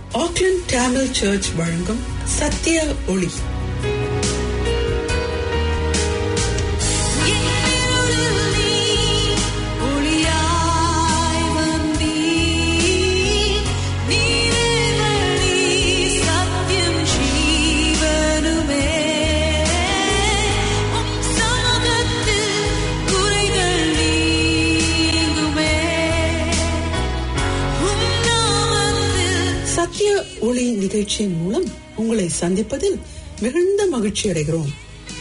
Auckland Tamil search வழங்கும் சத்திய ஒளி ஒளியாய் வந்தீர் நீரே வழி சத்தியம் ஜீவனுமே உம் சமூகத்தில் குறைகள் நீங்குமே உம் நாமத்தில் சத்திய ஒளி நிகழ்ச்சியின் மூலம் உங்களை சந்திப்பதில் மிகுந்த மகிழ்ச்சி அடைகிறோம்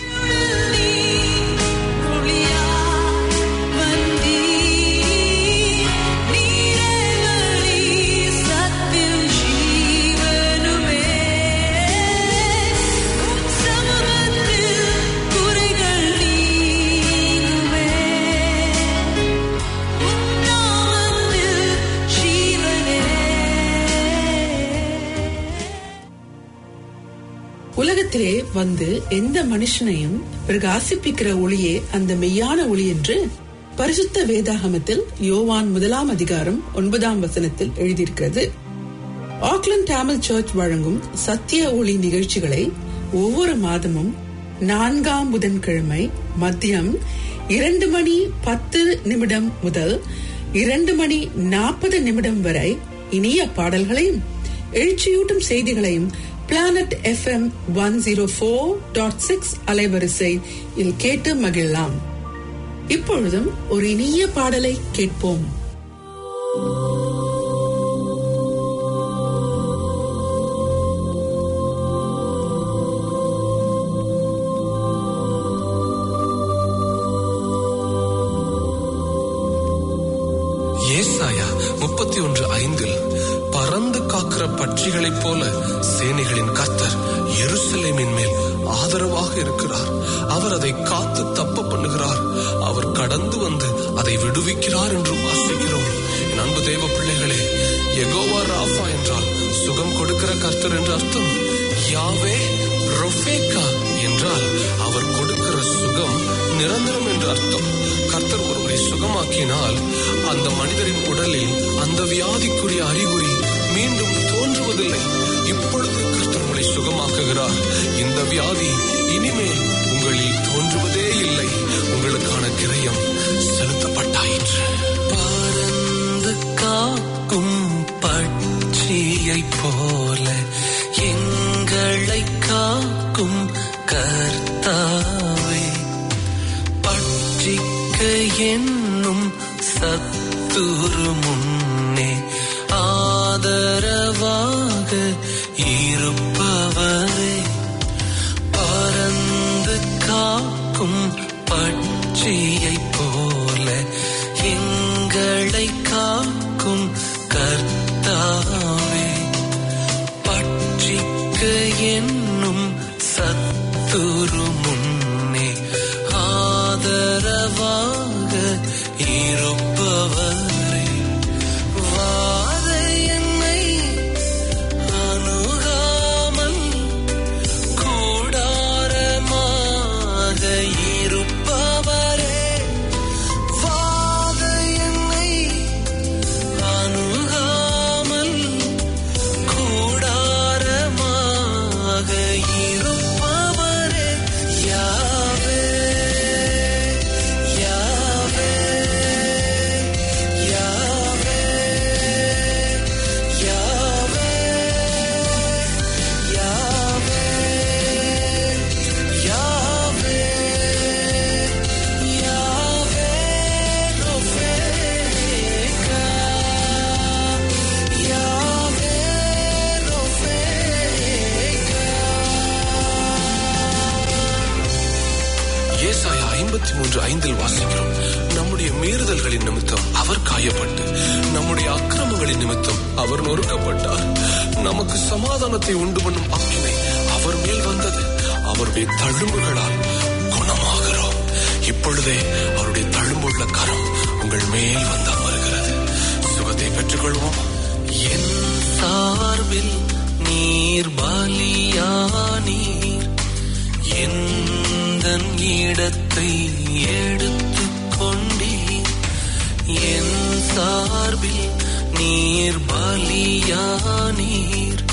உலகத்திலே வந்து எந்த மனுஷனையும் பிரகாசிப்பிக்கிற ஒளியே அந்த மெய்யான ஒளி என்று பரிசுத்த வேதாகமத்தில் யோவான் முதலாம் அதிகாரம் ஒன்பதாம் வசனத்தில் எழுதியிருக்கிறது ஆக்லண்ட் டேமில் சர்ச் வழங்கும் சத்திய ஒளி நிகழ்ச்சிகளை ஒவ்வொரு மாதமும் நான்காம் புதன்கிழமை மதியம் இரண்டு மணி பத்து நிமிடம் முதல் இரண்டு மணி நாற்பது நிமிடம் வரை இனிய பாடல்களையும் எழுச்சியூட்டும் செய்திகளையும் planet FM one zero four dot six அலைவரிசை இல் கேட்டு மகிழலாம் இப்பொழுதும் ஒரு இனிய பாடலை கேட்போம் ஏசாயா முப்பத்தி ஒன்று ஐந்தில் பறந்து காக்கிற பட்சிகளைப் போல சேனைகளின் கர்த்தர் எருசலேமின் மேல் ஆதரவாக இருக்கிறார் அவர் அதை காத்து தப்ப பண்ணுகிறார் அவர் கடந்து வந்து அதை விடுவிக்கிறார் என்று வாசிக்கிறோம் என் அன்பு தேவ பிள்ளைகளே எகோவா ராஃபா என்றால் சுகம் கொடுக்கிற கர்த்தர் என்று அர்த்தம் யாவே ரொஃபேக்கா என்றால் அவர் கொடுக்கிற சுகம் நிரந்தரம் என்று அர்த்தம் கர்த்தர் ஒருவரை சுகமாக்கினால் அந்த மனிதரின் உடலில் அந்த வியாதிக்குரிய அறிகுறி மீண்டும் தோன்றுவதில்லை இப்பொழுது கர்த்தர் உங்களை சுகமாக்குகிறார் இந்த வியாதி இனிமேல் உங்களில் தோன்றுவதே இல்லை உங்களுக்கான கிரயம் செலுத்தப்பட்டாயிற்று பறந்து காக்கும் பட்சியைப் போல எங்களை காக்கும் கர்த்தாவே பட்சிக்க என்னும் சத்துரு முன்னே ஆதரவாக இருப்பவரே பறந்து காக்கும் பட்சியைப் போல எங்களை காக்கும் கர்த்தாவே பட்சிக்க என்னும் சத்துரு முன்னே ஆதரவாக இருப்பவரே வாத என்னை அணுகாமல் கூடாரமாக இருப்பவரே வாத என்னை அணுகாமல் கூடாரமாக இருப்பவரே யாவே யாவே யாவே யாவே யாவே யாவே யாவே ரொஃபேகா யாவே ரொஃபேகா ஏசாயா ஐம்பத்தி மூன்று ஐந்தில் வாசிக்கிறோம் நம்முடைய மீறுதல்களின் நிமித்தம் அவர் காயப்பட்டு நம்முடைய அக்கிரமங்களின் நிமித்தம் அவர் நொறுக்கப்பட்டார் நமக்கு சமாதானத்தை உண்டு பண்ணும் அக்கினை அவர் மேல் வந்தது அவருடைய தழும்புகளால் குணமாகிறோம் இப்பொழுதே அவருடைய தழும்புள்ள கரம் உங்கள் மேல் வந்து அமர்கிறது சுகத்தை பெற்றுக்கொள்வோம் என் சார்பில் நீர் பலியானீர் எந்தன் இடத்தை எடுத்துக் கொண்டீர் என் சார்பில் நீர் பலியானீர்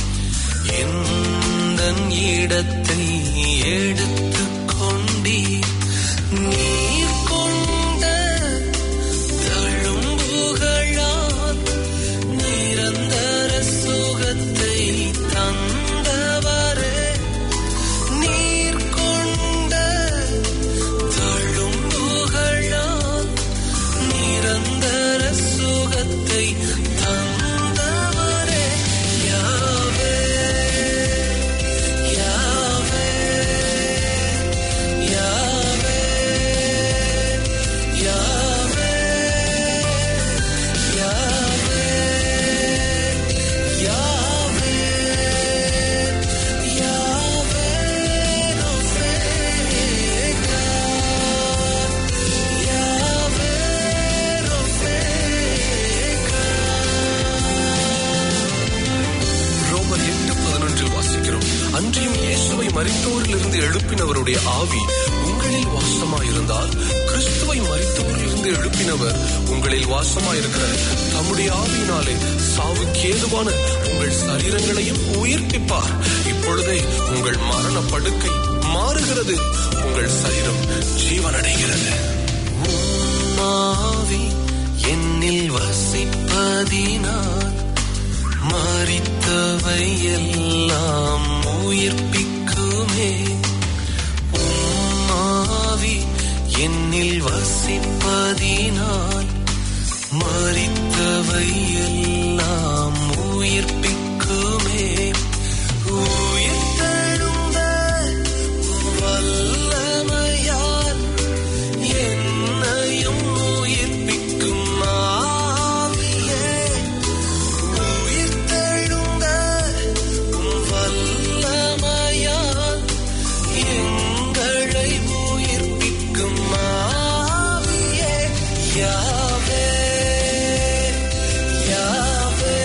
எந்தன் இடத்தை எடுத்துக் கொண்டீர் நீர் கொண்ட தழும்புகளால் நிரந்தர சுகத்தை தந்தவரே நீர் கொண்ட தழும்புகளால் நிரந்தர சுகத்தை தந்தவரே யாவே யாவே யாவே யாவே யாவே யாவே யாவே ரோசேகா யாவே ரோசேகா ரோமர் எட்டு பதினொன்றில் வாசிக்கிறோம் அன்றியும் இயேசுவை மரித்தோரிலிருந்து எழுப்பினவருடைய ஆவி உங்களில் வாசமாயிருந்தால் கிறிஸ்துவை மரித்தோரிலிருந்து எழுப்பினவர் உங்களில் வாசமாயிருக்கிற தம்முடைய ஆவியினாலே சாவுக்கு ஏதுவான உங்கள் சரீரங்களையும் உயிர்ப்பிப்பார் இப்பொழுதே உங்கள் மரண படுக்கை மாறுகிறது உங்கள் சரீரம் ஜீவனடைகிறது உம்மாவி என்னில் வசிப்பதினால் மறித்தவை எல்லாம் உயிர்ப்பிக்குமே உம்மாவி என்னில் வசிப்பதினால் மறித்தவை எல்லாம் உயிர்ப்பிக்குமே உயிர்த்தெழுந்த வல்லமையால் என்னையும் உயிர்ப்பிக்கும் ஆவியே உயிர்த்தெழுந்த உம் வல்லமையால் எங்களை உயிர்ப்பிக்கும் ஆவியே யாவே யாவே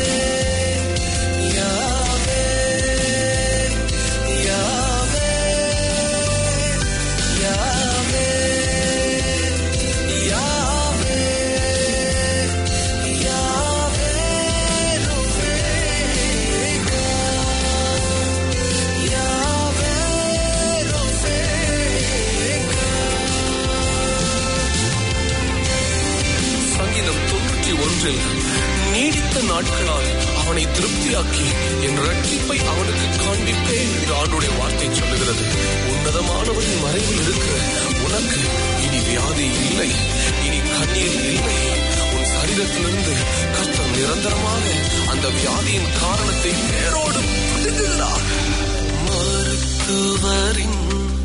யாவே யாவே யாவே யாவே யாவே ரோசேகா யாவே ரோசேகா சங்கீதம் தொண்ணூற்றி ஒன்றில் நீடித்த நாட்களால் அவனை திருப்தியாக்கி என் ரட்சிப்பை அவனுக்கு காண்பிப்பேன் என்று ஆண்டுடைய வார்த்தை சொல்லுகிறது உன்னதமானவரின் மறைவில் இருக்கிற உனக்கு இனி வியாதி இல்லை இனி கண்ணீர் இல்லை உன் சரீரத்திலிருந்து கஷ்டம் நிரந்தரமாக அந்த வியாதியின் காரணத்தை வேரோடு பிடுங்குகிறார் மருத்துவரின்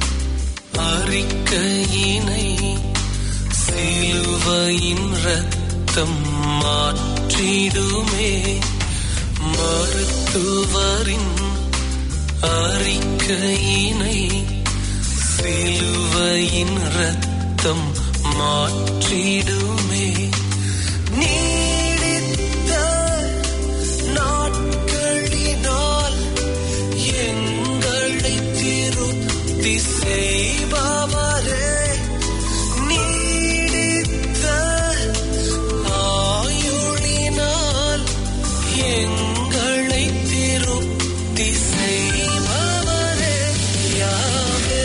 அறிக்கையினை சிலுவையின் ரத்தம் மாற்றிடுமே மருத்துவரின் அறிக்கையினை சிலுவையின் ரத்தம் மாற்றிடுமே நீடித்த நாட்களினால் எங்களை திருப்தி செய்பவரே நீடித்த ஆயுளினால் எங்களை திருப்தி செய்பவரே யாவே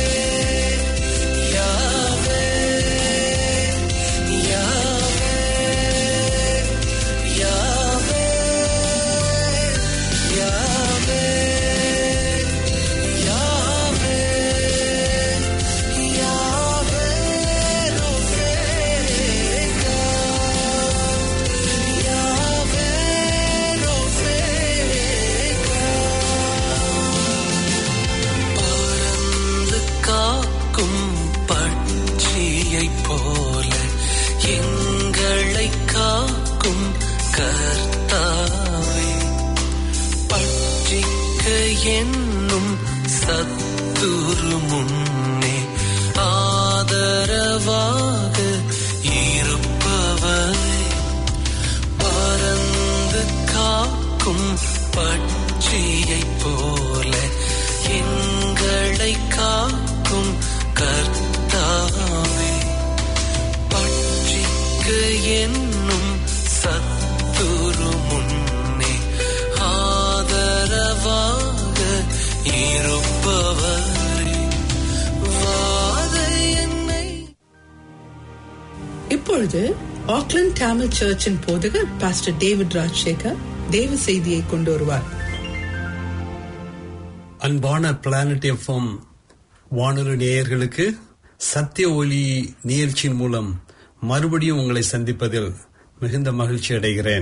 யாவே யாவே யாவே யாவே யாவே யாவே ரோசேகா யாவே ரோசேகா பறந்து காக்கும் பட்சியைப் போல எங்களை காக்கும் கர்த்தாவே பட்சிக்க என்னும் சத்துரு முன்னே ஆதரவாக இருப்பவரே பறந்து காக்கும் பட்சியைப் போல எங்களை காக்கும் கர்த்தாவே பட்சிக்க என்னும் சத்துரு முன்னே ஆதரவாக இப்பொழுது ஆக்லாந்து டாமில் சர்ச்சின் போதகர் பாஸ்டர் டேவிட் ராஜசேகர் தேவ செய்தியை கொண்டு வருவார் அன்பான பிளானட் எஃப்எம் வானொலி நேயர்களுக்கு சத்திய ஒளி நிகழ்ச்சியின் மூலம் மறுபடியும் உங்களை சந்திப்பதில் மிகுந்த மகிழ்ச்சி அடைகிறேன்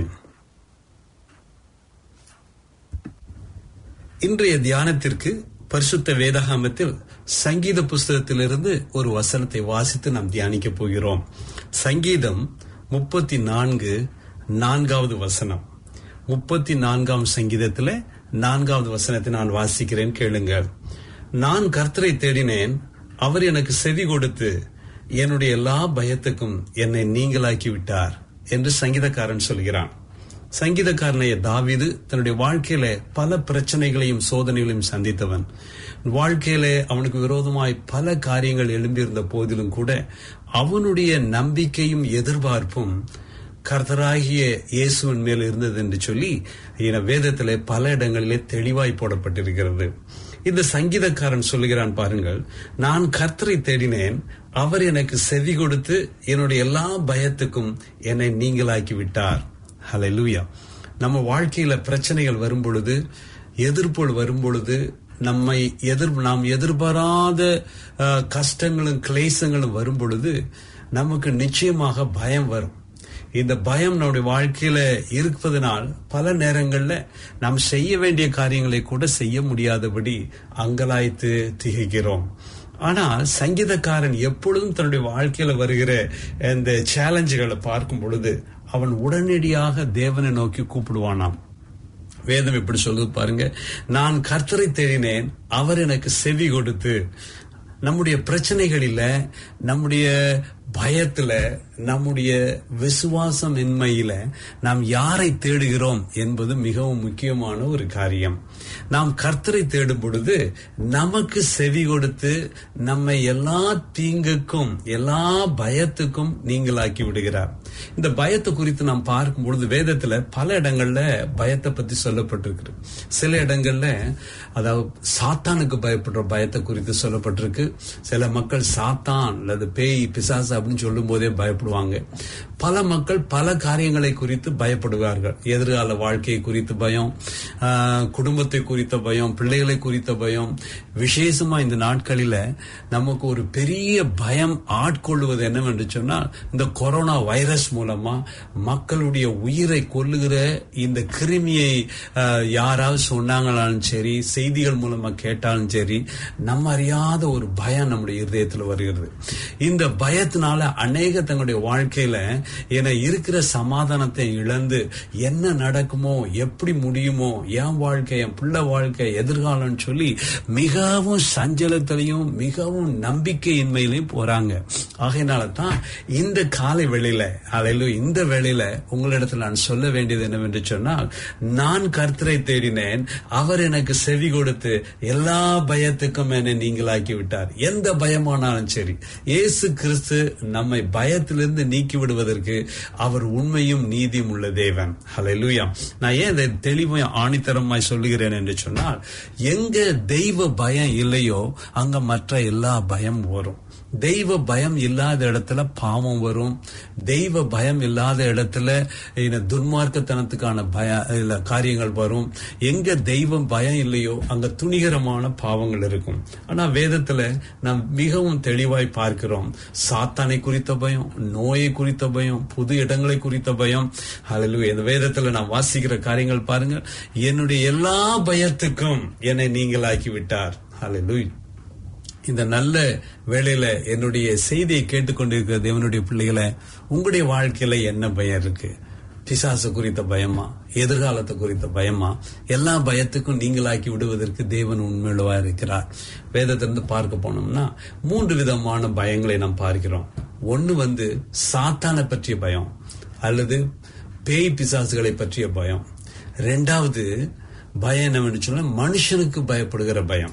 இன்றைய தியானத்திற்கு பரிசுத்த வேதாகமத்தில் சங்கீத புஸ்தகத்திலிருந்து ஒரு வசனத்தை வாசித்து நாம் தியானிக்க போகிறோம் சங்கீதம் முப்பத்தி நான்கு நான்காவது வசனம் முப்பத்தி நான்காம் சங்கீதத்தில் நான்காவது வசனத்தை நான் வாசிக்கிறேன் கேளுங்கள் நான் கர்த்தரை தேடினேன் அவர் எனக்கு செவி கொடுத்து என்னுடைய எல்லா பயத்துக்கும் என்னை நீங்களாக்கி விட்டார் என்று சங்கீதக்காரன் சொல்கிறான் சங்கீதக்காரனைய தாவீது தன்னுடைய வாழ்க்கையில பல பிரச்சனைகளையும் சோதனைகளையும் சந்தித்தவன் வாழ்க்கையில அவனுக்கு விரோதமாய் பல காரியங்கள் எழும்பியிருந்த போதிலும் கூட அவனுடைய நம்பிக்கையும் எதிர்பார்ப்பும் கர்த்தராகிய இயேசுவின் மேல் இருந்தது என்று சொல்லி என வேதத்திலே பல இடங்களிலே தெளிவாய் போடப்பட்டிருக்கிறது இந்த சங்கீதக்காரன் சொல்லுகிறான் பாருங்கள் நான் கர்த்தரை தேடினேன் அவர் எனக்கு செவி கொடுத்து என்னுடைய எல்லா பயத்துக்கும் என்னை நீங்களாக்கி விட்டார் ஹalleluya நம்ம வாழ்க்கையில பிரச்சனைகள் வரும் பொழுது எதிர்ப்புகள் வரும் பொழுது நம்மை எதிர் நாம் எதிர்பாராத அஹ், கஷ்டங்களும் கிளேசங்களும் வரும் பொழுது நமக்கு நிச்சயமாக பயம் வரும் இந்த பயம் நம்முடைய வாழ்க்கையில இருப்பதனால் பல நேரங்கள்ல நாம் செய்ய வேண்டிய காரியங்களை கூட செய்ய முடியாதபடி அங்கலாய்த்து திகைக்கிறோம் ஆனால் சங்கீதக்காரன் எப்பொழுதும் தன்னுடைய வாழ்க்கையில வருகிற இந்த சேலஞ்சுகளை பார்க்கும் பொழுது அவன் உடனடியாக தேவனை நோக்கி கூப்பிடுவானாம் வேதம் எப்படி சொல்லுது பாருங்க நான் கர்த்தரை தேடினேன் அவர் எனக்கு செவி கொடுத்து நம்முடைய பிரச்சனைகளில நம்முடைய பயத்துல நம்முடைய விசுவாசம் இன்மையில நாம் யாரை தேடுகிறோம் என்பது மிகவும் முக்கியமான ஒரு காரியம் நாம் கர்த்தரை தேடும் பொழுது நமக்கு செவி கொடுத்து நம்மை எல்லா தீங்குக்கும் எல்லா பயத்துக்கும் நீங்களாக்கி விடுகிறார் இந்த பயத்தை குறித்து நாம் பார்க்கும் பொழுது வேதத்துல பல இடங்கள்ல பயத்தை பத்தி சொல்லப்பட்டிருக்கு சில இடங்கள்ல அதாவது சாத்தானுக்கு பயப்படுற பயத்தை குறித்து சொல்லப்பட்டிருக்கு சில மக்கள் சாத்தான் அல்லது பேய் பிசாசு அப்படின்னு சொல்லும் போதே பயப்படுவாங்க பல மக்கள் பல காரியங்களை குறித்து பயப்படுவார்கள் எதிர்கால வாழ்க்கையை குறித்து பயம் ஆஹ், குடும்பத்தை குறித்த பயம் பிள்ளைகளை குறித்த பயம் விசேஷமா இந்த நாட்களில நமக்கு ஒரு பெரிய பயம் ஆட்கொள்வது என்னவென்று சொன்னால் இந்த கொரோனா வைரஸ் மூலமா மக்களுடைய உயிரை கொல்லுகிற இந்த கிருமியை ஆஹ், யாராவது சொன்னாங்களாலும் சரி செய்திகள் மூலமா கேட்டாலும் சரி நம்ம அறியாத ஒரு பயம் நம்முடைய இருதயத்தில் வருகிறது இந்த பயத்தினால அநேக தங்களுடைய வாழ்க்கையில என இருக்கிற சமாதானத்தை இழந்து என்ன நடக்குமோ எப்படி முடியுமோ என் வாழ்க்கை என் பிள்ளை வாழ்க்கை எதிர்காலம்னு சொல்லி மிகவும் சஞ்சலத்திலையும் மிகவும் நம்பிக்கையின்மையிலையும் போறாங்க ஆகையினால தான் இந்த காலை வேளையில அலையிலும் இந்த வேளையில உங்களிடத்தில் நான் சொல்ல வேண்டியது என்னவென்று சொன்னால் நான் கர்த்தரை தேடினேன் அவர் எனக்கு செவி கொடுத்து எல்லா பயத்துக்கும் என்னை நீங்களாக்கி விட்டார் எந்த பயமானாலும் சரி இயேசு கிறிஸ்து நம்மை பயத்திலிருந்து நீக்கி விடுவதற்கு அவர் உண்மையும் நீதியும் உள்ள தேவன் ஹalleluya நான் ஏன் இதை தெளிவாய் ஆணித்தரமாய் சொல்லுகிறேன் என்று சொன்னால் எங்க தெய்வ பயம் இல்லையோ அங்க மற்ற எல்லா பயம் வரும் தெய்வ பயம் இல்லாத இடத்துல பாவம் வரும் தெய்வ பயம் இல்லாத இடத்துல இந்த துன்மார்க்கத்தனத்துக்கான பய இல்ல, காரியங்கள் வரும் எங்க தெய்வம் பயம் இல்லையோ அங்க துணிகரமான பாவங்கள் இருக்கும் ஆனா வேதத்துல நாம் மிகவும் தெளிவாய் பார்க்கிறோம் சாத்தானை குறித்த பயம் நோயை குறித்த பயம் புது இடங்களை குறித்த பயம் ஹalleluya இந்த வேதத்துல நான் வாசிக்கிற காரியங்கள் பாருங்க என்னுடைய எல்லா பயத்துக்கும் என்னை நீங்களாக்கி விட்டார் ஹalleluya இந்த நல்ல வேளையில என்னுடைய செய்தியை கேட்டுக்கொண்டிருக்கிற தேவனுடைய பிள்ளைகளை உங்களுடைய வாழ்க்கையில என்ன பயம் இருக்கு பிசாசு குறித்த பயமா எதிர்காலத்தை குறித்த பயமா எல்லா பயத்துக்கும் நீங்களாக்கி விடுவதற்கு தேவன் உண்மையுள்ளவா இருக்கிறார் வேதத்திலிருந்து பார்க்க போனோம்னா மூன்று விதமான பயங்களை நாம் பார்க்கிறோம் ஒன்னு வந்து சாத்தானை பற்றிய பயம் அல்லது பேய் பிசாசுகளை பற்றிய பயம் ரெண்டாவது பயம் என்னவென்று சொன்னா மனுஷனுக்கு பயப்படுகிற பயம்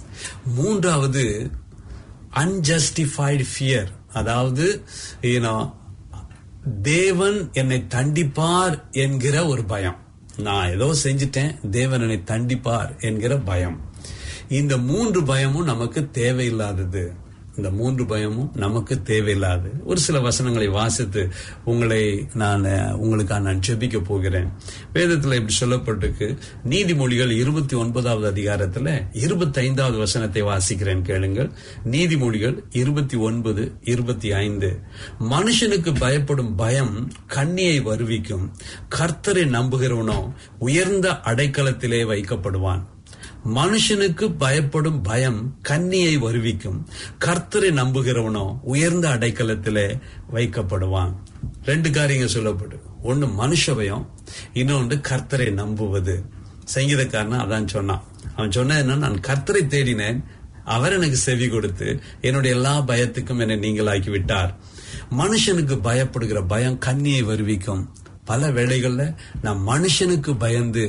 மூன்றாவது அன்ஜஸ்டிஃபைடு ஃபியர் அதாவது you know, தேவன் என்னை தண்டிப்பார் என்கிற ஒரு பயம் நான் ஏதோ செஞ்சிட்டேன் தேவன் என்னை தண்டிப்பார் என்கிற பயம் இந்த மூன்று பயமும் நமக்கு தேவையில்லாதது இந்த மூன்று பயமும் நமக்கு தேவையில்லாது ஒரு சில வசனங்களை வாசித்து உங்களை நான் உங்களுக்காக நான் ஜெபிக்க போகிறேன் வேதத்துல இப்படி சொல்லப்பட்டிருக்கு நீதிமொழிகள் இருபத்தி ஒன்பதாவது அதிகாரத்துல இருபத்தி ஐந்தாவது வசனத்தை வாசிக்கிறேன் கேளுங்கள் நீதிமொழிகள் இருபத்தி ஒன்பது இருபத்தி ஐந்து மனுஷனுக்கு பயப்படும் பயம் கண்ணியை வருவிக்கும் கர்த்தரை நம்புகிறவனோ உயர்ந்த அடைக்கலத்திலே வைக்கப்படுவான் மனுஷனுக்கு பயப்படும் பயம் கன்னியை வருவிக்கும் கர்த்தரை நம்புகிறவனோ உயர்ந்த அடைக்கலத்திலே வைக்கப்படுவான் ரெண்டு காரியங்கள் சொல்லப்படு ஒன்னு மனுஷ பயம் இன்னொன்று கர்த்தரை நம்புவது சங்கீதக்காரன் அதான் சொன்னான் அவன் சொன்ன என்ன நான் கர்த்தரை தேடினேன் அவர் எனக்கு செவி கொடுத்து என்னுடைய எல்லா பயத்துக்கும் என்னை நீங்களாக்கி விட்டார் மனுஷனுக்கு பயப்படுகிற பயம் கண்ணியை வருவிக்கும் பல வேளைகள்ல நான் மனுஷனுக்கு பயந்து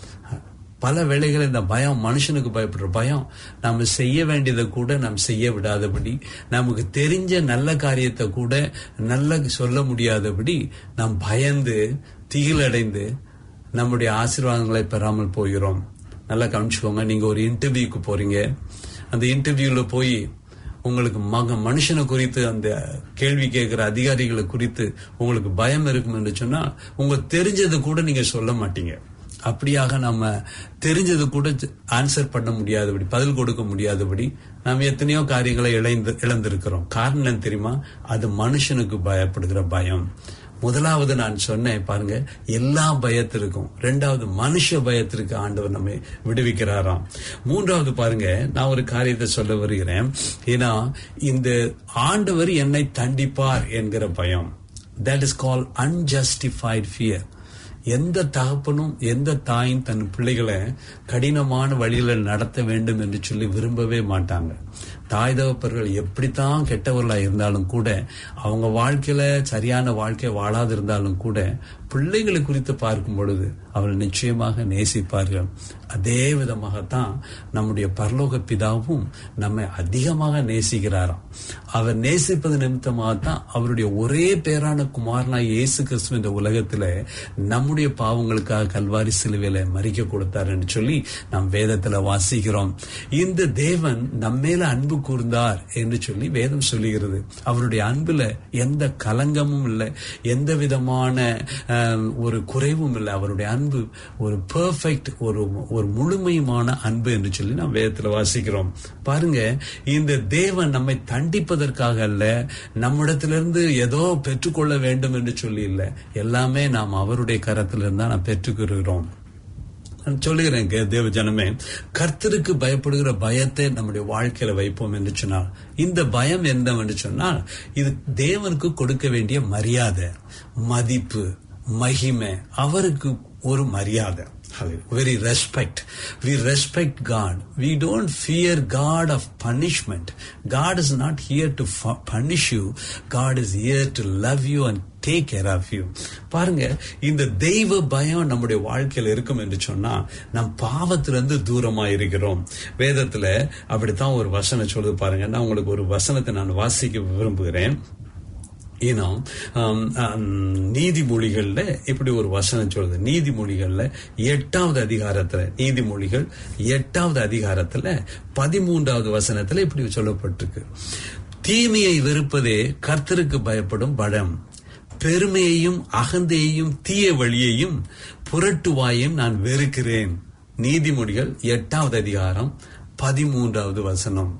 பல வேளைகள் இந்த பயம் மனுஷனுக்கு பயப்படுற பயம் நம்ம செய்ய வேண்டியதை கூட நாம் செய்ய விடாதபடி நமக்கு தெரிஞ்ச நல்ல காரியத்தை கூட நல்ல சொல்ல முடியாதபடி நாம் பயந்து திகிலடைந்து நம்முடைய ஆசீர்வாதங்களை பெறாமல் போகிறோம் நல்லா கவனிச்சுக்கோங்க நீங்க ஒரு இன்டர்வியூக்கு போறீங்க அந்த இன்டர்வியூல போய் உங்களுக்கு மக மனுஷனை குறித்து அந்த கேள்வி கேட்கிற அதிகாரிகளை குறித்து உங்களுக்கு பயம் இருக்கும் என்று சொன்னா உங்க தெரிஞ்சதை கூட நீங்க சொல்ல மாட்டீங்க அப்படியாக நம்ம தெரிஞ்சது கூட ஆன்சர் பண்ண முடியாதபடி பதில் கொடுக்க முடியாதபடி நாம் எத்தனையோ காரியங்களை இழந்து இழந்திருக்கிறோம் காரணம் என்ன தெரியுமா அது மனுஷனுக்கு பயப்படுகிற பயம் முதலாவது நான் சொன்னேன் பாருங்க எல்லா பயத்திற்கும் ரெண்டாவது மனுஷ பயத்திற்கு ஆண்டவர் நம்மை விடுவிக்கிறாராம் மூன்றாவது பாருங்க நான் ஒரு காரியத்தை சொல்ல வருகிறேன் ஏன்னா இந்த ஆண்டவர் என்னை தண்டிப்பார் என்கிற பயம் that is call unjustified fear எந்த தகப்பனும் எந்த தாயும் தன் பிள்ளைகளை கடினமான வழியில நடத்த வேண்டும் என்று சொல்லி விரும்பவே மாட்டாங்க தாய் தகப்பர்கள் எப்படித்தான் கெட்டவர்களா இருந்தாலும் கூட அவங்க வாழ்க்கையில சரியான வாழ்க்கை வாழாது இருந்தாலும் கூட பிள்ளைகளை குறித்து பார்க்கும் பொழுது அவர்கள் நிச்சயமாக நேசிப்பார்கள் அதே விதமாகத்தான் நம்முடைய பரலோக பிதாவும் நம்மை அதிகமாக நேசிக்கிறாராம் அவர் நேசிப்பது நிமித்தமாகத்தான் அவருடைய ஒரே பேரான குமாரனாய் இயேசு கிறிஸ்து இந்த உலகத்துல நம்முடைய பாவங்களுக்காக கல்வாரி சிலுவையில மறிக்க கொடுத்தார் என்று சொல்லி நாம் வேதத்துல வாசிக்கிறோம் இந்த தேவன் நம்மேல அன்பு கூர்ந்தார் என்று சொல்லி வேதம் சொல்லுகிறது அவருடைய அன்புல எந்த கலங்கமும் இல்லை எந்த விதமான அஹ், ஒரு குறைவும் இல்லை அவருடைய அன்பு ஒரு பெர்ஃபெக்ட் ஒரு ஒரு முழுமையுமான அன்பு என்று சொல்லி நாம் வேதத்துல வாசிக்கிறோம் பாருங்க இந்த தேவன் நம்மை தண்டிப்பதற்காக அல்ல நம்மிடத்திலிருந்து ஏதோ பெற்றுக்கொள்ள வேண்டும் என்று சொல்லி இல்லை எல்லாமே நாம் அவருடைய கரத்திலிருந்து தான் நாம் பெற்றுக்கொள்கிறோம் நான் சொல்லுகிறேன் கே- தேவ ஜனமே கர்த்தருக்கு பயப்படுகிற பயத்தை நம்முடைய வாழ்க்கையில வைப்போம் என்று சொன்னால் இந்த பயம் என்னவென்று சொன்னால் இது தேவனுக்கு கொடுக்க வேண்டிய மரியாதை மதிப்பு மகிமை அவருக்கு ஒரு மரியாதை very respect we respect God we don't fear God of punishment God is not here to punish you God is here to love you and take care of you பாருங்க இந்த தெய்வ பயம் நம்முடைய வாழ்க்கையில இருக்கும் என்று சொன்னா நம் பாவத்திலிருந்து தூரமா இருக்கிறோம் வேதத்துல அப்படித்தான் ஒரு வசனம் சொல்லுது பாருங்க நான் உங்களுக்கு ஒரு வசனத்தை நான் வாசிக்க விரும்புகிறேன் ஏன்னா ஆம், ஆம், நீதிமொழிகள்ல இப்படி ஒரு வசனம் சொல்லுது நீதிமொழிகள்ல எட்டாவது அதிகாரத்துல நீதிமொழிகள் எட்டாவது அதிகாரத்துல பதிமூன்றாவது வசனத்துல இப்படி சொல்லப்பட்டிருக்கு தீமையை வெறுப்பதே கர்த்தருக்கு பயப்படும் படம் பெருமையையும் அகந்தையையும் தீய வழியையும் புரட்டுவாயும் நான் வெறுக்கிறேன் நீதிமொழிகள் எட்டாவது அதிகாரம் பதிமூன்றாவது வசனம்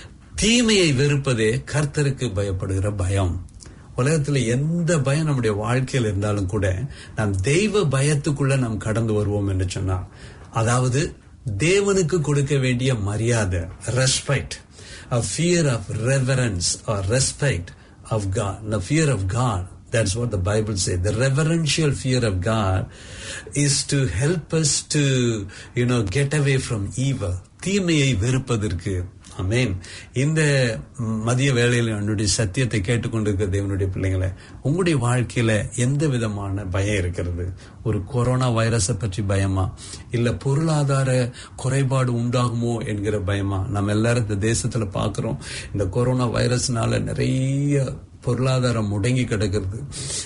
தீமையை வெறுப்பதே கர்த்தருக்கு பயப்படுகிற பயம் உலகத்துல எந்த பயம் நம்முடைய வாழ்க்கையில் இருந்தாலும் கூட நாம் தெய்வ பயத்துக்குள்ள நாம் கடந்து வருவோம் என்று சொன்னார் அதாவது தேவனுக்கு கொடுக்க வேண்டிய மரியாதை respect a fear of reverence or respect of God, the fear of God. That's what the Bible says. The reverential fear of God is to help us to, you know, get away from evil. தீமையை வெறுப்பதற்கு அமேன் இந்த மதிய வேளையில் என்னுடைய சத்தியத்தை கேட்டுக்கொண்டிருக்கிற தேவனுடைய பிள்ளைங்களை உங்களுடைய வாழ்க்கையில எந்த விதமான பயம் இருக்கிறது ஒரு கொரோனா வைரஸை பற்றி பயமா இல்ல பொருளாதார குறைபாடு உண்டாகுமோ என்கிற பயமா நம்ம எல்லாரும் இந்த தேசத்துல பாக்குறோம் இந்த கொரோனா வைரஸ்னால நிறைய பொருளாதாரம் முடங்கி கிடக்குது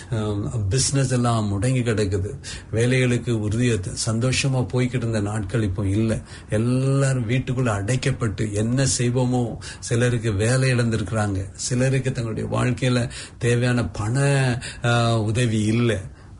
பிசினஸ் எல்லாம் முடங்கி கிடக்குது வேலைகளுக்கு உறுதிய சந்தோஷமா போய்கிட்டு இருந்த நாட்கள் இப்போ இல்லை எல்லாரும் வீட்டுக்குள்ள அடைக்கப்பட்டு என்ன செய்வோமோ சிலருக்கு வேலை இழந்திருக்கிறாங்க சிலருக்கு தங்களுடைய வாழ்க்கையில தேவையான பண ஆஹ், உதவி இல்லை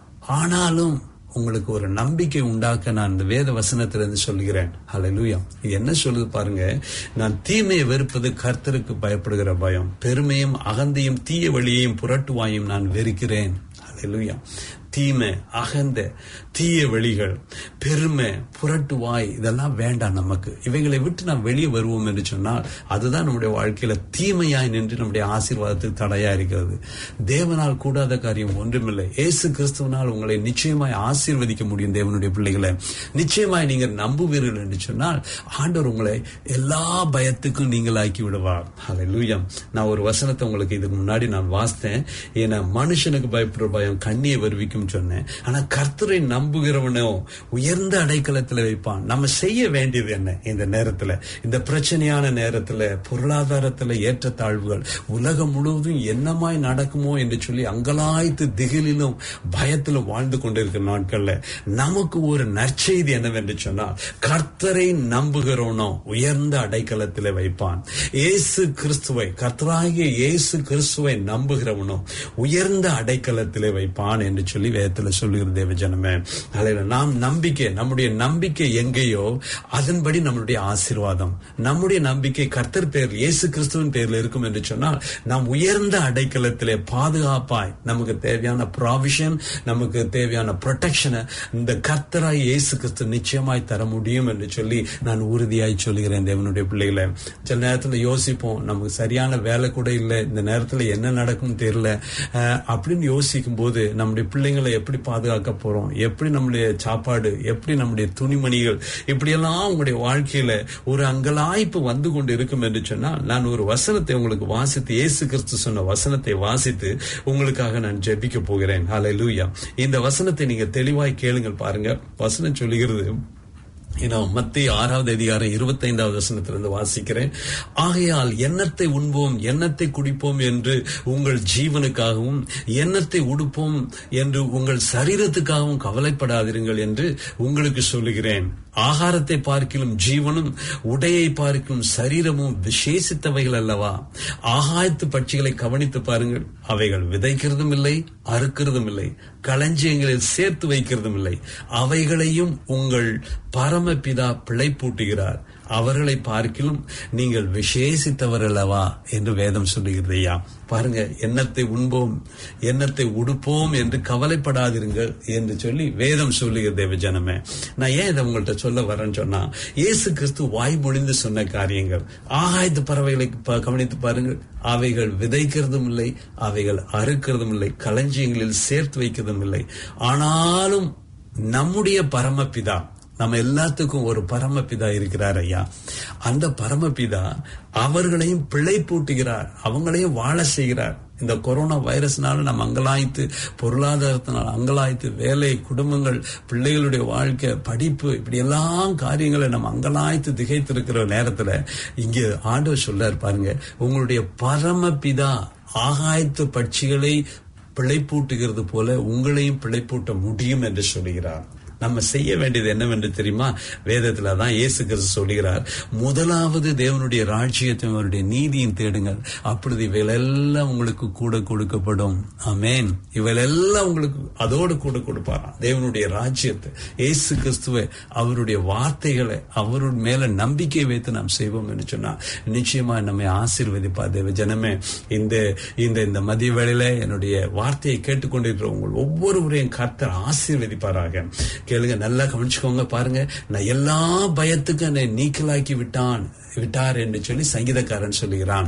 ஆனாலும் உங்களுக்கு ஒரு நம்பிக்கை உண்டாக்க நான் இந்த வேத வசனத்திலிருந்து சொல்கிறேன் ஹalleluya இது என்ன சொல்லுது பாருங்க நான் தீமையை வெறுப்பது கர்த்தருக்கு பயப்படுகிற பயம் பெருமையும் அகந்தையும் தீய வழியையும் புரட்டுவாயும் நான் வெறுக்கிறேன் ஹalleluya தீமை அகந்த தீய வழிகள் பெருமை புரட்டுவாய் இதெல்லாம் வேண்டாம் நமக்கு இவைகளை விட்டு நாம் வெளியே வருவோம் என்று சொன்னால் அதுதான் நம்முடைய வாழ்க்கையில தீமையாய் நின்று நம்முடைய ஆசீர்வாதத்துக்கு தடையா இருக்கிறது தேவனால் கூடாத காரியம் ஒன்றுமில்லை இயேசு கிறிஸ்துவனால் உங்களை நிச்சயமாய் ஆசீர்வதிக்க முடியும் தேவனுடைய பிள்ளைகளை நிச்சயமாய் நீங்கள் நம்புவீர்கள் என்று சொன்னால் ஆண்டவர் உங்களை எல்லா பயத்துக்கும் நீங்களாக்கி விடுவார் ஹalleluya நான் ஒரு வசனத்தை உங்களுக்கு இதுக்கு முன்னாடி நான் வாசித்தேன் ஏன்னா மனுஷனுக்கு பயப்படுற பயம் கண்ணியை வருவிக்கும் சொன்னேன் ஆனா கர்த்தரை நம்புகிறவனோ உயர்ந்த அடைக்கலத்துல வைப்பான் நம்ம செய்ய வேண்டியது என்ன இந்த நேரத்துல இந்த பிரச்சனையான நேரத்துல பொருளாதாரத்துல ஏற்றத்தாழ்வுகள் உலகம் முழுவதும் என்னமாய் நடக்குமோ என்று சொல்லி அங்கலாய்த்து திகிலிலும் பயத்திலும் வாழ்ந்து கொண்டிருக்கிற நாட்கள்ல நமக்கு ஒரு நற்செய்தி என்னவென்று சொன்னால் கர்த்தரை நம்புகிறவனோ உயர்ந்த அடைக்கலத்திலே வைப்பான் இயேசு கிறிஸ்துவை கர்த்தராகிய இயேசு கிறிஸ்துவை நம்புகிறவனோ உயர்ந்த அடைக்கலத்திலே வைப்பான் என்று சொல்லி வேதத்துல சொல்லுகிற தேவ ஜனமே அல்ல நாம் நம்பிக்கை நம்முடைய நம்பிக்கை எங்கேயோ அதன்படி நம்மளுடைய ஆசீர்வாதம் நம்முடைய நம்பிக்கை கர்த்தர் பேர் இயேசு கிறிஸ்துவின் பேர்ல இருக்கும் என்று சொன்னால் நாம் உயர்ந்த அடைக்கலத்திலே பாதுகாப்பாய் நமக்கு தேவையான ப்ராவிஷன் நமக்கு தேவையான ப்ரொடெக்ஷனை இந்த கர்த்தராய் இயேசு கிறிஸ்து நிச்சயமாய் தர முடியும் என்று சொல்லி நான் உறுதியாய் சொல்லுகிறேன் தேவனுடைய பிள்ளைகளை சில நேரத்துல யோசிப்போம் நமக்கு சரியான வேலை கூட இல்லை இந்த நேரத்துல என்ன நடக்கும் தெரியல அஹ், அப்படின்னு யோசிக்கும் போது நம்முடைய பிள்ளைங்களை எப்படி பாதுகாக்க போறோம் எப்படி நம்முடைய சாப்பாடு எப்படி நம்முடைய துணிமணிகள் இப்படியெல்லாம் உங்களுடைய வாழ்க்கையில ஒரு அங்கலாய்ப்பு வந்து கொண்டு இருக்கும் என்று சொன்னால் நான் ஒரு வசனத்தை உங்களுக்கு வாசித்து இயேசு கிறிஸ்து சொன்ன வசனத்தை வாசித்து உங்களுக்காக நான் ஜெபிக்க போகிறேன் ஹalleluya இந்த வசனத்தை நீங்க தெளிவாய் கேளுங்கள் பாருங்க வசனம் சொல்லுகிறது ஏன்னா மத்திய ஆறாவது அதிகாரம் இருபத்தைந்தாவது வசனத்திலிருந்து வாசிக்கிறேன் ஆகையால் எண்ணத்தை உண்போம் எண்ணத்தை குடிப்போம் என்று உங்கள் ஜீவனுக்காகவும் எண்ணத்தை உடுப்போம் என்று உங்கள் சரீரத்துக்காகவும் கவலைப்படாதிருங்கள் என்று உங்களுக்கு சொல்லுகிறேன் ஆகாரத்தை பார்க்கிலும் ஜீவனும் உடையை பார்க்கிலும் சரீரமும் விசேஷித்தவைகள் அல்லவா ஆகாயத்து பட்சிகளை கவனித்து பாருங்கள் அவைகள் விதைக்கிறதும் இல்லை அறுக்கிறதும் இல்லை களஞ்சியங்களில் சேர்த்து வைக்கிறதும் இல்லை அவைகளையும் உங்கள் பரமபிதா பிழைப்பூட்டுகிறார் அவர்களை பார்க்கிலும் நீங்கள் விசேஷித்தவர் அல்லவா என்று வேதம் சொல்லுகிறது ஐயா பாருங்க எண்ணத்தை உண்போம் எண்ணத்தை உடுப்போம் என்று கவலைப்படாதிருங்கள் என்று சொல்லி வேதம் சொல்லுகிறது தேவ ஜனமே நான் ஏன் இதை உங்கள்ட்ட சொல்ல வரேன்னு சொன்னா இயேசு கிறிஸ்து வாய் மொழிந்து சொன்ன காரியங்கள் ஆகாயத்து பறவைகளை ப- கவனித்து பாருங்கள் அவைகள் விதைக்கிறதும் இல்லை அவைகள் அறுக்கிறதும் இல்லை களஞ்சியங்களில் சேர்த்து வைக்கிறதும் இல்லை ஆனாலும் நம்முடைய பரமபிதா நம்ம எல்லாத்துக்கும் ஒரு பரமபிதா இருக்கிறார் ஐயா அந்த பரமபிதா அவர்களையும் பிழைப்பூட்டுகிறார் அவங்களையும் வாழ செய்கிறார் இந்த கொரோனா வைரஸ்னால நம்ம அங்கலாய்த்து பொருளாதாரத்தினால் அங்கலாய்த்து வேலை குடும்பங்கள் பிள்ளைகளுடைய வாழ்க்கை படிப்பு இப்படி எல்லாம் காரியங்களை நம்ம அங்கலாய்த்து திகைத்திருக்கிற நேரத்துல இங்க ஆண்டவர் சொல்றார் பாருங்க உங்களுடைய பரமபிதா ஆகாயத்து பட்சிகளை பிழைப்பூட்டுகிறது போல உங்களையும் பிழைப்பூட்ட முடியும் என்று சொல்கிறார் நம்ம செய்ய வேண்டியது என்னவென்று தெரியுமா வேதத்துல தான் இயேசு கிறிஸ்து சொல்கிறார் முதலாவது தேவனுடைய ராஜ்யத்தையும் அவருடைய நீதியும் தேடுங்கள் அப்பொழுது இவைகளெல்லாம் உங்களுக்கு கூட கொடுக்கப்படும் ஆமென் இவைகளெல்லாம் உங்களுக்கு அதோடு கூட கொடுப்பாராம் தேவனுடைய ராஜ்யத்தை இயேசு கிறிஸ்துவை அவருடைய வார்த்தைகளை அவருடைய மேல நம்பிக்கை வைத்து நாம் செய்வோம் என்று சொன்னா நிச்சயமா நம்மை ஆசீர்வதிப்பார் தேவ ஜனமே இந்த இந்த இந்த மதிய வேளையில என்னுடைய வார்த்தையை கேட்டுக்கொண்டிருக்கிற உங்கள் ஒவ்வொருவரையும் கர்த்தர் ஆசீர்வதிப்பாராக கேளுங்க நல்லா கவனிச்சுக்கோங்க பாருங்க நான் எல்லா பயத்துக்கும் என்னை நீக்கலாக்கி விட்டான் விட்டார் என்று சொல்லி சங்கீதக்காரன் சொல்லுகிறான்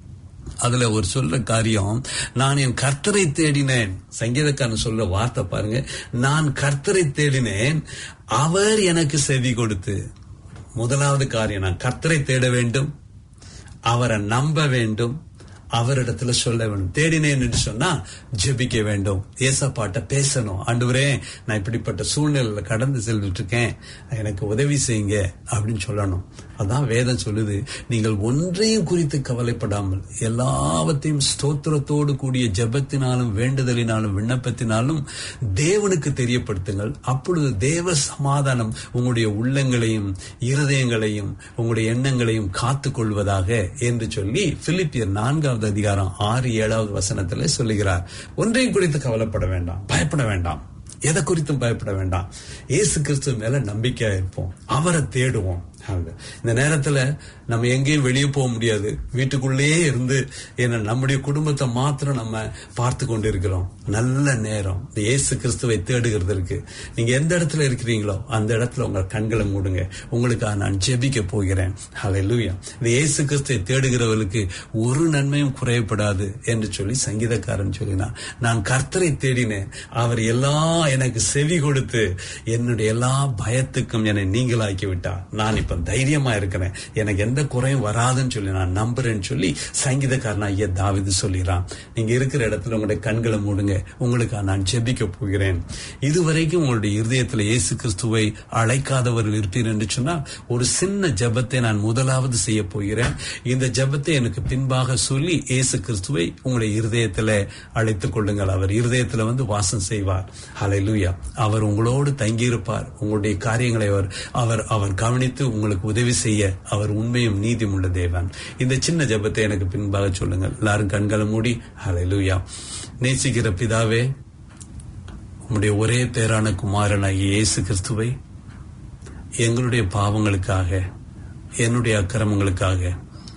அதுல ஒரு சொல்ற காரியம் நான் என் கர்த்தரை தேடினேன் சங்கீதக்காரன் சொல்ற வார்த்தை பாருங்க நான் கர்த்தரை தேடினேன் அவர் எனக்கு செவி கொடுத்து முதலாவது காரியம் நான் கர்த்தரை தேட வேண்டும் அவரை நம்ப வேண்டும் அவரிடத்துல சொல்ல வேண்டும் தேடினேன் என்று சொன்னா ஜெபிக்க வேண்டும் ஏசப்பாட்ட பேசணும் ஆண்டவரே நான் இப்படிப்பட்ட சூழ்நிலையில கடந்து செல்லிட்டு இருக்கேன் எனக்கு உதவி செய்யுங்க அப்படின்னு சொல்லணும் அதான் வேதம் சொல்லுது நீங்கள் ஒன்றையும் குறித்து கவலைப்படாமல் எல்லாவற்றையும் ஸ்தோத்திரத்தோடு கூடிய ஜெபத்தினாலும் வேண்டுதலினாலும் விண்ணப்பத்தினாலும் தேவனுக்கு தெரியப்படுத்துங்கள் அப்பொழுது தேவ சமாதானம் உங்களுடைய உள்ளங்களையும் இருதயங்களையும் உங்களுடைய எண்ணங்களையும் காத்துக் கொள்வதாக என்று சொல்லி பிலிப்பியர் நான்காவது அதிகாரம் ஆறு ஏழாவது வசனத்துல சொல்லுகிறார் ஒன்றையும் குறித்து கவலைப்பட வேண்டாம் பயப்பட வேண்டாம் எதை குறித்தும் பயப்பட வேண்டாம் இயேசு கிறிஸ்து மேல நம்பிக்கையா இருப்போம் அவரை தேடுவோம் ஆக, இந்த நேரத்துல நம்ம எங்கேயும் வெளியே போக முடியாது வீட்டுக்குள்ளேயே இருந்து ஏன்னா நம்முடைய குடும்பத்தை மாத்திரம் நம்ம பார்த்து கொண்டு இருக்கிறோம் நல்ல நேரம் இந்த இயேசு கிறிஸ்துவை தேடுகிறதற்கு நீங்க எந்த இடத்துல இருக்கிறீங்களோ அந்த இடத்துல உங்க கண்களை மூடுங்க உங்களுக்காக நான் ஜெபிக்க போகிறேன் ஹalleluya இந்த இயேசு கிறிஸ்துவை தேடுகிறவர்களுக்கு ஒரு நன்மையும் குறையப்படாது என்று சொல்லி சங்கீதக்காரன் சொல்லினான் நான் கர்த்தரை தேடினேன் அவர் எல்லா எனக்கு செவி கொடுத்து என்னுடைய எல்லா பயத்துக்கும் என்னை நீங்களாக்கி விட்டார் நான் இப்ப தைரியமா இருக்கிறேன் எனக்கு எந்த குறையும் வராதுன்னு சொல்லி நான் நம்புறேன்னு சொல்லி சங்கீதக்காரன் ஐயா தாவிது சொல்லிடுறான் நீங்க இருக்கிற இடத்துல உங்களுடைய கண்களை மூடுங்க உங்களுக்கு நான் ஜெபிக்க போகிறேன் இதுவரைக்கும் உங்களுடைய இருதயத்துல இயேசு கிறிஸ்துவை அழைக்காதவர்கள் இருப்பீர் என்று சொன்னால் ஒரு சின்ன ஜெபத்தை நான் முதலாவது செய்ய போகிறேன் இந்த ஜெபத்தை எனக்கு பின்பாக சொல்லி இயேசு கிறிஸ்துவை உங்களுடைய இருதயத்துல அழைத்துக் கொள்ளுங்கள் அவர் இருதயத்துல வந்து வாசம் செய்வார் ஹalleluya அவர் உங்களோடு தங்கியிருப்பார் உங்களுடைய காரியங்களை அவர் அவர் அவர் கவனித்து உங்களுக்கு உதவி செய்ய அவர் உண்மையும் நீதியும் உள்ள தேவன் இந்த சின்ன ஜெபத்தை எனக்கு பின்பாக சொல்லுங்கள் எல்லாரும் கண்களை மூடி ஹalleluya நேசிக்கிற பிதாவே உம்முடைய ஒரே பேரான குமாரனாகிய இயேசு கிறிஸ்துவை எங்களுடைய பாவங்களுக்காக என்னுடைய அக்கிரமங்களுக்காக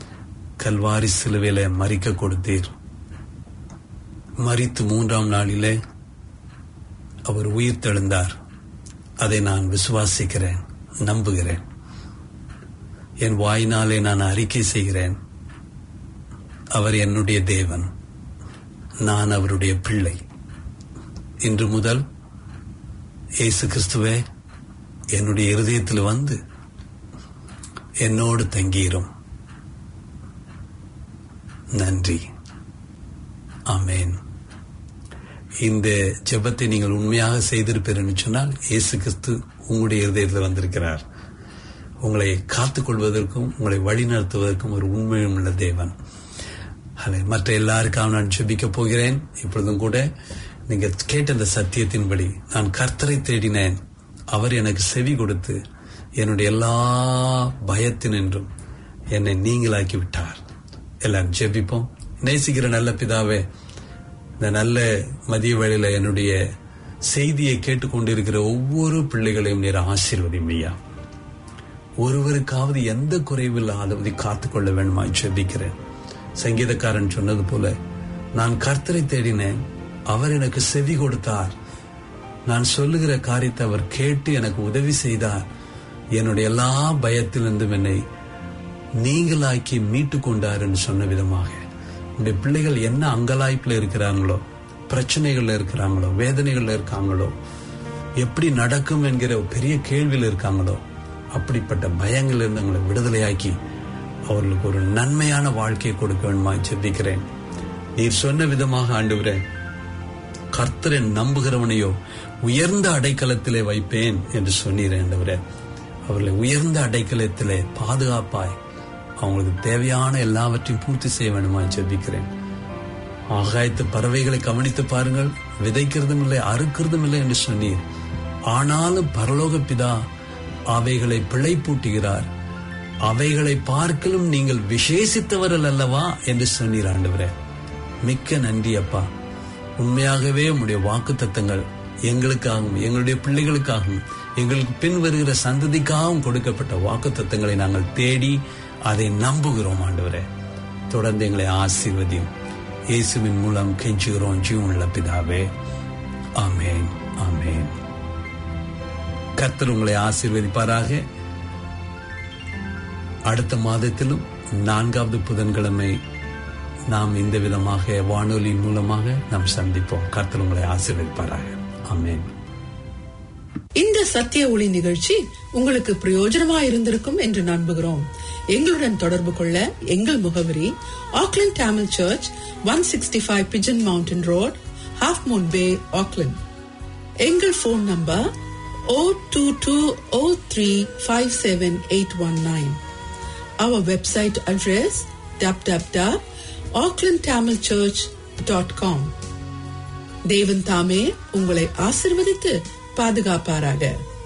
கல்வாரி சிலுவையில மறிக்க கொடுத்தீர் மறித்து மூன்றாம் நாளிலே அவர் உயிர் தெழுந்தார் அதை நான் விசுவாசிக்கிறேன் நம்புகிறேன் என் வாயினாலே நான் அறிக்கை செய்கிறேன் அவர் என்னுடைய தேவன் நான் அவருடைய பிள்ளை இன்று முதல் இயேசு கிறிஸ்துவே என்னுடைய இருதயத்தில் வந்து என்னோடு தங்கியிரும் நன்றி ஆமென் இந்த ஜெபத்தை நீங்கள் உண்மையாக செய்திருப்பீர் என்று சொன்னால் இயேசு கிறிஸ்து உங்களுடைய இருதயத்தில் வந்திருக்கிறார் உங்களை காத்துக் கொள்வதற்கும் உங்களை வழிநடத்துவதற்கும் ஒரு உண்மையும் உள்ள தேவன் அதை மற்ற எல்லாருக்காக நான் ஜெபிக்க போகிறேன் இப்பொழுதும் கூட நீங்க கேட்ட அந்த சத்தியத்தின்படி நான் கர்த்தரை தேடினேன் அவர் எனக்கு செவி கொடுத்து என்னுடைய எல்லா பயத்தினின்றும் என்னை நீங்களாக்கி விட்டார் எல்லாரும் ஜெபிப்போம் நேசிக்கிற நல்ல பிதாவே இந்த நல்ல மதிய வேளையில என்னுடைய செய்தியை கேட்டுக்கொண்டிருக்கிற ஒவ்வொரு பிள்ளைகளையும் நேர ஆசீர்வதியும் ஐயா ஒருவருக்காவது எந்த குறைவில்லாதபடி காத்துக்கொள்ள வேண்டுமா ஜெபிக்கிறேன் சங்கீதக்காரன் சொன்னது போல நான் கர்த்தரை தேடினேன் அவர் எனக்கு செவி கொடுத்தார் நான் சொல்லுகிற காரியத்தை அவர் கேட்டு எனக்கு உதவி செய்தார் என்னுடைய எல்லா பயத்திலிருந்தும் என்னை நீங்களாக்கி மீட்டு கொண்டார் என்று சொன்ன விதமாக உடைய பிள்ளைகள் என்ன அங்கலாய்ப்புல இருக்கிறாங்களோ பிரச்சனைகள்ல இருக்கிறாங்களோ வேதனைகள்ல இருக்காங்களோ எப்படி நடக்கும் என்கிற ஒரு பெரிய கேள்வியில் இருக்காங்களோ அப்படிப்பட்ட பயங்கள் இருந்து அவங்களை விடுதலையாக்கி அவர்களுக்கு ஒரு நன்மையான வாழ்க்கையை கொடுக்க வேண்டுமா ஜெபிக்கிறேன் நீர் சொன்ன விதமாக ஆண்டுகிறே கர்த்தரை நம்புகிறவனையோ உயர்ந்த அடைக்கலத்திலே வைப்பேன் என்று சொன்னீர் ஆண்டவரே அவர்களை உயர்ந்த அடைக்கலத்திலே பாதுகாப்பாய் அவங்களுக்கு தேவையான எல்லாவற்றையும் பூர்த்தி செய்ய வேண்டுமா ஜெபிக்கிறேன் ஆகாயத்து பறவைகளை கவனித்து பாருங்கள் விதைக்கிறதும் இல்லை அறுக்கிறதும் இல்லை என்று சொன்னீர் ஆனாலும் பரலோக பிதா அவைகளை பிழைப்பூட்டுகிறார் அவைகளை பார்க்கலும் நீங்கள் விசேஷித்தவர்கள் அல்லவா என்று சொன்னீர் ஆண்டவரே மிக்க நன்றி அப்பா உண்மையாகவே உம்முடைய வாக்கு தத்தங்கள் எங்களுக்காகவும் எங்களுடைய பிள்ளைகளுக்காகவும் எங்களுக்கு பின் வருகிற சந்ததிக்காகவும் கொடுக்கப்பட்ட வாக்கு தத்தங்களை நாங்கள் தேடி அதை நம்புகிறோம் ஆண்டவரே தொடர்ந்து எங்களை ஆசீர்வதியும் இயேசுவின் மூலம் கெஞ்சுகிறோம் ஜீவனுள்ள பிதாவே ஆமேன் ஆமேன் கர்த்தர் உங்களை ஆசீர்வதிப்பாராக அடுத்த மாதத்திலும் நான்காவது புதன்கிழமை நாம் இந்த விதமாக வானொலி மூலமாக நாம் சந்திப்போம் கர்த்தர் உங்களை ஆசீர்வதிப்பாராக ஆமேன் இந்த சத்திய ஒளி நிகழ்ச்சி உங்களுக்கு பிரயோஜனமா இருந்திருக்கும் என்று நம்புகிறோம் எங்களுடன் தொடர்பு கொள்ள எங்கள் முகவரி Auckland Tamil church one sixty five Pigeon Mountain Road Half Moon Bay Auckland எங்கள் phone number O two two O three five seven eight one nine our website address www.aucklandtamilchurch.com தேவன் தாமே உங்களை ஆசிர்வதித்து பாதுகாப்பாராக